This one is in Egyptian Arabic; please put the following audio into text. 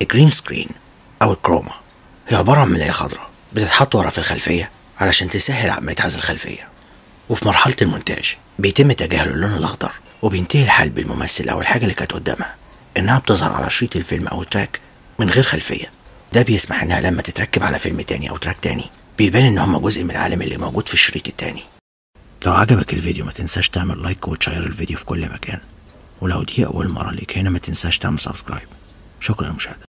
الجرين سكرين أو الكروما هي عبارة عن ملاية خضراء بتتحط ورا في الخلفية علشان تسهل عملية عزل الخلفية وفي مرحلة المونتاج بيتم تجاهل اللون الأخضر وبينتهي الحال بالممثل أو الحاجة اللي كانت قدامها إنها بتظهر على شريط الفيلم أو التراك من غير خلفية ده بيسمح إنها لما تتركب على فيلم تاني أو تراك تاني بيبان إن هما جزء من العالم اللي موجود في الشريط التاني لو عجبك الفيديو ما تنساش تعمل لايك وتشير الفيديو في كل مكان ولو دي أول مرة ليك هنا ما تنساش تعمل سبسكرايب شكرا للمشاهدة